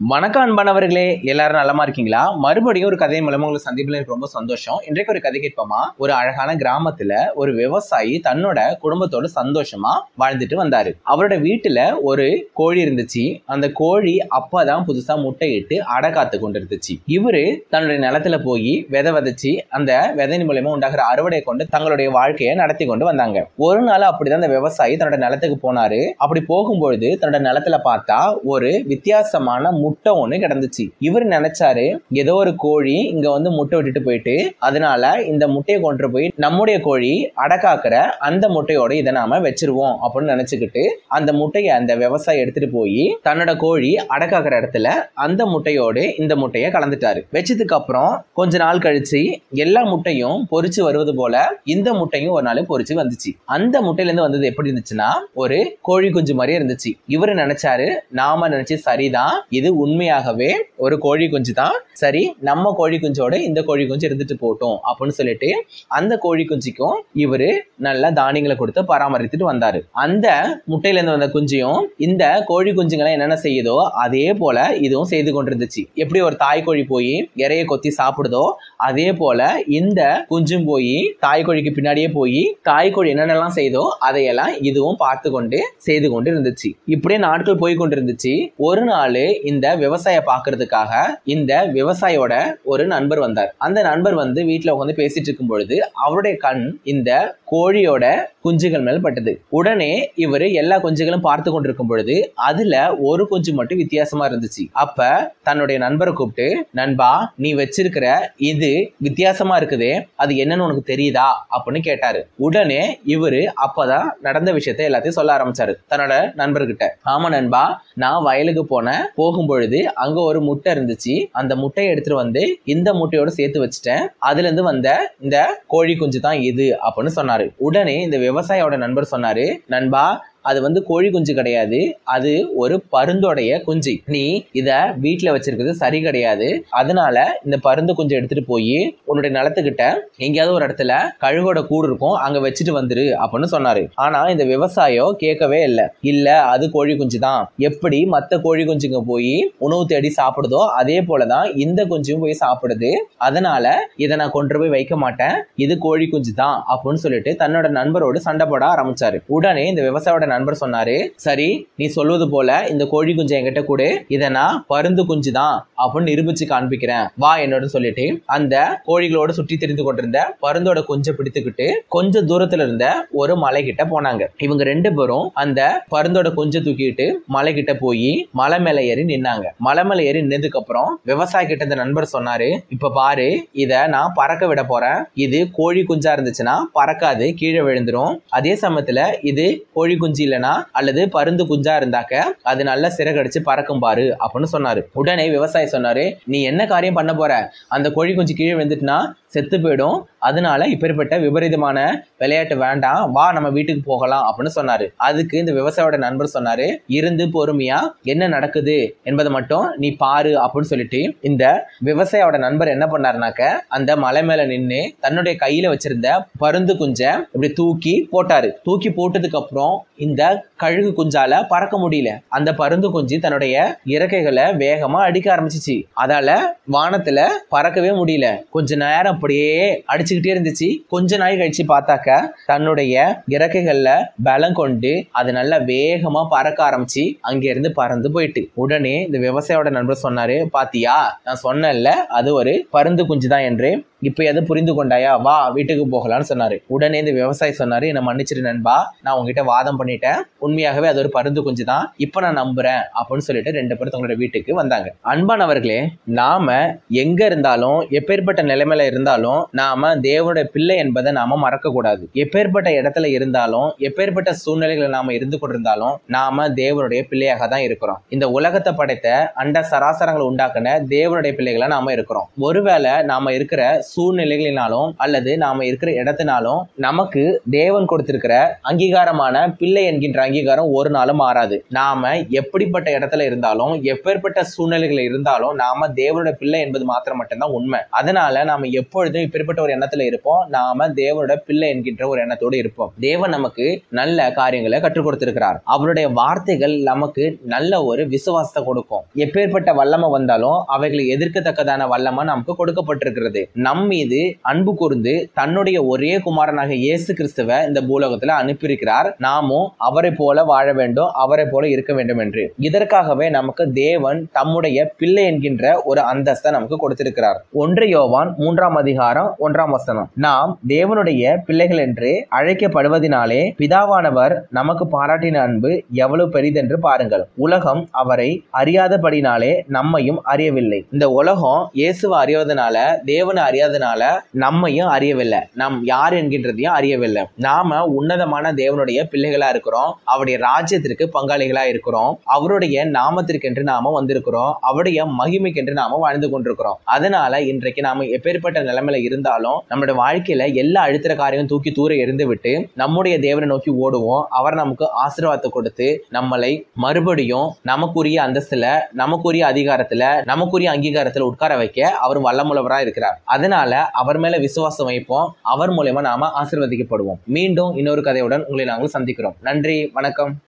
வணக்கம் அன்பானவர்களே எல்லாரும் நலமா இருக்கீங்களா மறுபடியும் ஒரு கதை மூலமா உங்களுக்கு சந்திப்பில் எனக்கு ரொம்ப சந்தோஷம் இன்றைக்கு ஒரு கதை கேட்போமா ஒரு அழகான கிராமத்துல ஒரு விவசாயி தன்னோட குடும்பத்தோட சந்தோஷமா வாழ்ந்துட்டு வந்தாரு அவரோட வீட்டுல ஒரு கோழி இருந்துச்சு அந்த கோழி அப்பதான் புதுசா முட்டையிட்டு அடை காத்து கொண்டு இருந்துச்சு இவரு தன்னுடைய நிலத்துல போய் விதை விதைச்சு அந்த விதையின் மூலயமா உண்டாகிற அறுவடையை கொண்டு தங்களுடைய வாழ்க்கையை நடத்தி கொண்டு வந்தாங்க ஒரு நாள் அப்படிதான் அந்த விவசாயி தன்னோட நிலத்துக்கு போனாரு அப்படி போகும்பொழுது தன்னோட நிலத்துல பார்த்தா ஒரு வித்தியாசமான முட்டை ஒண்ணு கிடந்துச்சு இவர் நினைச்சாரு ஏதோ ஒரு கோழி இங்க வந்து முட்டை விட்டுட்டு போயிட்டு அதனால இந்த முட்டையை கொண்டு போய் நம்முடைய கோழி அடக்காக்குற அந்த முட்டையோட இதை நாம வச்சிருவோம் அப்படின்னு நினைச்சுக்கிட்டு அந்த முட்டையை அந்த விவசாயி எடுத்துட்டு போய் தன்னோட கோழி அடக்காக்குற இடத்துல அந்த முட்டையோடு இந்த முட்டையை கலந்துட்டாரு வச்சதுக்கு அப்புறம் கொஞ்ச நாள் கழிச்சு எல்லா முட்டையும் பொரிச்சு வருவது போல இந்த முட்டையும் ஒரு நாள் பொரிச்சு வந்துச்சு அந்த முட்டையில இருந்து வந்தது எப்படி இருந்துச்சுன்னா ஒரு கோழி குஞ்சு மாதிரியே இருந்துச்சு இவரு நினைச்சாரு நாம நினைச்சு சரிதான் இது உண்மையாகவே ஒரு கோழி குஞ்சு தான் சரி நம்ம கோழி குஞ்சோட இந்த கோழி குஞ்சு இருந்துட்டு போட்டோம் அப்படின்னு சொல்லிட்டு அந்த கோழி குஞ்சுக்கும் இவரு நல்ல தானியங்களை கொடுத்து பராமரித்துட்டு வந்தாரு அந்த முட்டையில இருந்து வந்த குஞ்சையும் இந்த கோழி குஞ்சுங்களை என்னென்ன செய்யுதோ அதே போல இதுவும் செய்து கொண்டிருந்துச்சு எப்படி ஒரு தாய் கோழி போய் இறைய கொத்தி சாப்பிடுதோ அதே போல இந்த குஞ்சும் போய் தாய் கோழிக்கு பின்னாடியே போய் தாய் கோழி என்னென்னலாம் செய்தோ அதையெல்லாம் இதுவும் பார்த்து கொண்டு செய்து கொண்டு இருந்துச்சு இப்படியே நாட்கள் போய் கொண்டிருந்துச்சு ஒரு நாள் இந்த விவசாய பார்க்கறதுக்காக இந்த விவசாயியோட ஒரு நண்பர் வந்தார் அந்த நண்பர் வந்து வீட்டுல உட்காந்து பேசிட்டு இருக்கும் பொழுது அவருடைய கண் இந்த கோழியோட குஞ்சுகள் மேல் பட்டது உடனே இவர் எல்லா குஞ்சுகளும் பார்த்து கொண்டிருக்கும் பொழுது அதுல ஒரு குஞ்சு மட்டும் வித்தியாசமா இருந்துச்சு அப்ப தன்னுடைய நண்பரை கூப்பிட்டு நண்பா நீ வச்சிருக்கிற இது வித்தியாசமா இருக்குதே அது என்னன்னு உனக்கு தெரியுதா அப்படின்னு கேட்டாரு உடனே இவரு அப்பதான் நடந்த விஷயத்த எல்லாத்தையும் சொல்ல ஆரம்பிச்சாரு தன்னோட நண்பர்கிட்ட ஆமா நண்பா நான் வயலுக்கு போனேன் போகும் பொழுது அங்க ஒரு முட்டை இருந்துச்சு அந்த முட்டையை எடுத்துட்டு வந்து இந்த முட்டையோட சேர்த்து வச்சுட்டேன் அதுல இருந்து வந்த இந்த கோழி குஞ்சு தான் இது அப்படின்னு சொன்னாரு உடனே இந்த விவசாயியோட நண்பர் சொன்னாரு நண்பா அது வந்து கோழி குஞ்சு கிடையாது அது ஒரு பருந்தோடைய குஞ்சு நீ இத வீட்டுல வச்சிருக்கிறது சரி கிடையாது அதனால இந்த பருந்து குஞ்சு எடுத்துட்டு போய் உன்னுடைய நிலத்துக்கிட்ட எங்கேயாவது ஒரு இடத்துல கழுகோட கூடு இருக்கும் அங்க வச்சுட்டு வந்துரு அப்படின்னு சொன்னாரு ஆனா இந்த விவசாயம் கேட்கவே இல்லை இல்ல அது கோழி குஞ்சு தான் எப்படி மத்த கோழி குஞ்சுங்க போய் உணவு தேடி சாப்பிடுதோ அதே போலதான் இந்த குஞ்சும் போய் சாப்பிடுது அதனால இதை நான் கொண்டு போய் வைக்க மாட்டேன் இது கோழி குஞ்சு தான் அப்படின்னு சொல்லிட்டு தன்னோட நண்பரோடு சண்டை போட ஆரம்பிச்சாரு உடனே இந்த விவசாயோட நண்பர் சொன்னாரு சரி நீ சொல்வது போல இந்த கோழி குஞ்சு என்கிட்ட கூட இதை நான் பருந்து குஞ்சு தான் அப்படின்னு நிரூபிச்சு காண்பிக்கிறேன் வா என்னோட சொல்லிட்டு அந்த கோழிகளோட சுற்றி தெரிந்து கொண்டிருந்த பருந்தோட குஞ்சை பிடித்துக்கிட்டு கொஞ்சம் தூரத்துல இருந்த ஒரு மலை கிட்ட போனாங்க இவங்க ரெண்டு பேரும் அந்த பருந்தோட குஞ்சை தூக்கிட்டு மலை கிட்ட போய் மலை மேல ஏறி நின்னாங்க மலை மேல ஏறி நின்னதுக்கு அப்புறம் விவசாய கிட்ட இந்த நண்பர் சொன்னாரு இப்ப பாரு இத நான் பறக்க விட போறேன் இது கோழி குஞ்சா இருந்துச்சுன்னா பறக்காது கீழே விழுந்துரும் அதே சமயத்துல இது கோழி குஞ்சு இல்லைன்னா அல்லது பருந்து குஞ்சா இருந்தாக்க அது நல்ல சிறகடிச்சு பறக்கும் பாரு அப்படின்னு சொன்னாரு உடனே விவசாயி சொன்னாரு நீ என்ன காரியம் பண்ண போற அந்த கோழி குஞ்சு கீழே விழுந்துட்டுனா செத்து போயிடும் அதனால இப்பேற்பட்ட விபரீதமான விளையாட்டு வேண்டாம் வா நம்ம வீட்டுக்கு போகலாம் அப்படின்னு சொன்னாரு அதுக்கு இந்த விவசாயோட நண்பர் சொன்னாரு இருந்து பொறுமையா என்ன நடக்குது என்பதை மட்டும் நீ பாரு அப்படின்னு சொல்லிட்டு இந்த விவசாயோட நண்பர் என்ன பண்ணாருனாக்க அந்த மலை மேல நின்று தன்னுடைய கையில வச்சிருந்த பருந்து குஞ்ச இப்படி தூக்கி போட்டாரு தூக்கி போட்டதுக்கு அப்புறம் இந்த கழுகு குஞ்சால பறக்க முடியல அந்த பருந்து குஞ்சு தன்னுடைய இறக்கைகளை வேகமா அடிக்க ஆரம்பிச்சிச்சு அதால வானத்துல பறக்கவே முடியல கொஞ்ச நேரம் அப்படியே அடிச்சுக்கிட்டே இருந்துச்சு கொஞ்ச நாள் கழிச்சு பார்த்தாக்க தன்னுடைய இறக்கைகள்ல பலம் கொண்டு அது நல்லா வேகமா பறக்க ஆரம்பிச்சு அங்க இருந்து பறந்து போயிட்டு உடனே இந்த விவசாயோட நண்பர் சொன்னாரு பாத்தியா நான் சொன்னேன்ல அது ஒரு பருந்து குஞ்சு தான் என்று இப்ப எது புரிந்து கொண்டாயா வா வீட்டுக்கு போகலாம்னு சொன்னாரு உடனே இந்த விவசாயி சொன்னாரு என்ன மன்னிச்சிரு நண்பா நான் உங்ககிட்ட வாதம் பண்ணிட்டேன் உண்மையாகவே அது ஒரு பருந்து குஞ்சு தான் இப்ப நான் நம்புறேன் அப்படின்னு சொல்லிட்டு ரெண்டு பேரும் தங்களோட வீட்டுக்கு வந்தாங்க அன்பானவர்களே நாம எங்க இருந்தாலும் எப்பேற்பட்ட நிலைமையில இருந்தாலும் நாம தேவனுடைய பிள்ளை என்பதை நாம மறக்க கூடாது எப்பேற்பட்ட இடத்துல இருந்தாலும் எப்பேற்பட்ட சூழ்நிலைகளை நாம இருந்து கொண்டிருந்தாலும் நாம தேவனுடைய பிள்ளையாக தான் இருக்கிறோம் இந்த உலகத்தை படைத்த அண்ட சராசரங்களை உண்டாக்குன தேவனுடைய பிள்ளைகளா நாம இருக்கிறோம் ஒருவேளை நாம இருக்கிற சூழ்நிலைகளினாலும் அல்லது நாம இருக்கிற இடத்தினாலும் நமக்கு தேவன் கொடுத்திருக்கிற அங்கீகாரமான பிள்ளை என்கின்ற அங்கீகாரம் ஒரு நாளும் மாறாது நாம எப்படிப்பட்ட இடத்துல இருந்தாலும் எப்பேற்பட்ட சூழ்நிலைகள் இருந்தாலும் நாம தேவனோட பிள்ளை என்பது மாத்திரம் மட்டும்தான் உண்மை அதனால நாம எப்பொழுதும் இப்படிப்பட்ட ஒரு எண்ணத்துல இருப்போம் நாம தேவனோட பிள்ளை என்கின்ற ஒரு எண்ணத்தோடு இருப்போம் தேவன் நமக்கு நல்ல காரியங்களை கற்றுக் கொடுத்திருக்கிறார் அவருடைய வார்த்தைகள் நமக்கு நல்ல ஒரு விசுவாசத்தை கொடுக்கும் எப்பேற்பட்ட வல்லமை வந்தாலும் அவைகளை எதிர்க்கத்தக்கதான வல்லமை நமக்கு கொடுக்கப்பட்டிருக்கிறது நம் மீது அன்பு கூர்ந்து தன்னுடைய ஒரே குமாரனாக இயேசு கிறிஸ்துவ இந்த பூலோகத்துல அனுப்பியிருக்கிறார் நாமும் அவரை போல வாழ வேண்டும் அவரை போல இருக்க வேண்டும் என்று இதற்காகவே நமக்கு தேவன் தம்முடைய பிள்ளை என்கின்ற ஒரு அந்தஸ்தை நமக்கு கொடுத்திருக்கிறார் ஒன்று யோவான் மூன்றாம் அதிகாரம் ஒன்றாம் வசனம் நாம் தேவனுடைய பிள்ளைகள் என்று அழைக்கப்படுவதினாலே பிதாவானவர் நமக்கு பாராட்டின அன்பு எவ்வளவு பெரிதென்று பாருங்கள் உலகம் அவரை அறியாதபடினாலே நம்மையும் அறியவில்லை இந்த உலகம் இயேசுவை அறியாதனால தேவனை அறியாதனால நம்மையும் அறியவில்லை நாம் யார் என்கின்றதையும் அறியவில்லை நாம உன்னதமான தேவனுடைய பிள்ளைகளா இருக்கிறோம் அவருடைய ராஜ்யத்திற்கு பங்காளிகளா இருக்கிறோம் அவருடைய நாமத்திற்கென்று நாம வந்திருக்கிறோம் அவருடைய மகிமைக்கென்று நாம வாழ்ந்து கொண்டிருக்கிறோம் அதனால இன்றைக்கு நாம எப்பேற்பட்ட நிலைமையில இருந்தாலும் நம்மளுடைய வாழ்க்கையில எல்லா அழுத்துற காரியம் தூக்கி தூர எறிந்து விட்டு நம்முடைய தேவனை நோக்கி ஓடுவோம் அவர் நமக்கு ஆசீர்வாதத்தை கொடுத்து நம்மளை மறுபடியும் நமக்குரிய அந்தஸ்துல நமக்குரிய அதிகாரத்துல நமக்குரிய அங்கீகாரத்துல உட்கார வைக்க அவர் வல்லமுள்ளவரா இருக்கிறார் அதனால அவர் மேல விசுவாசம் வைப்போம் அவர் மூலயமா நாம ஆசீர்வதிக்கப்படுவோம் மீண்டும் இன்னொரு கதையுடன் உங்களை நாங்கள் சந்திக்கிறோம் நன்றி வணக்கம்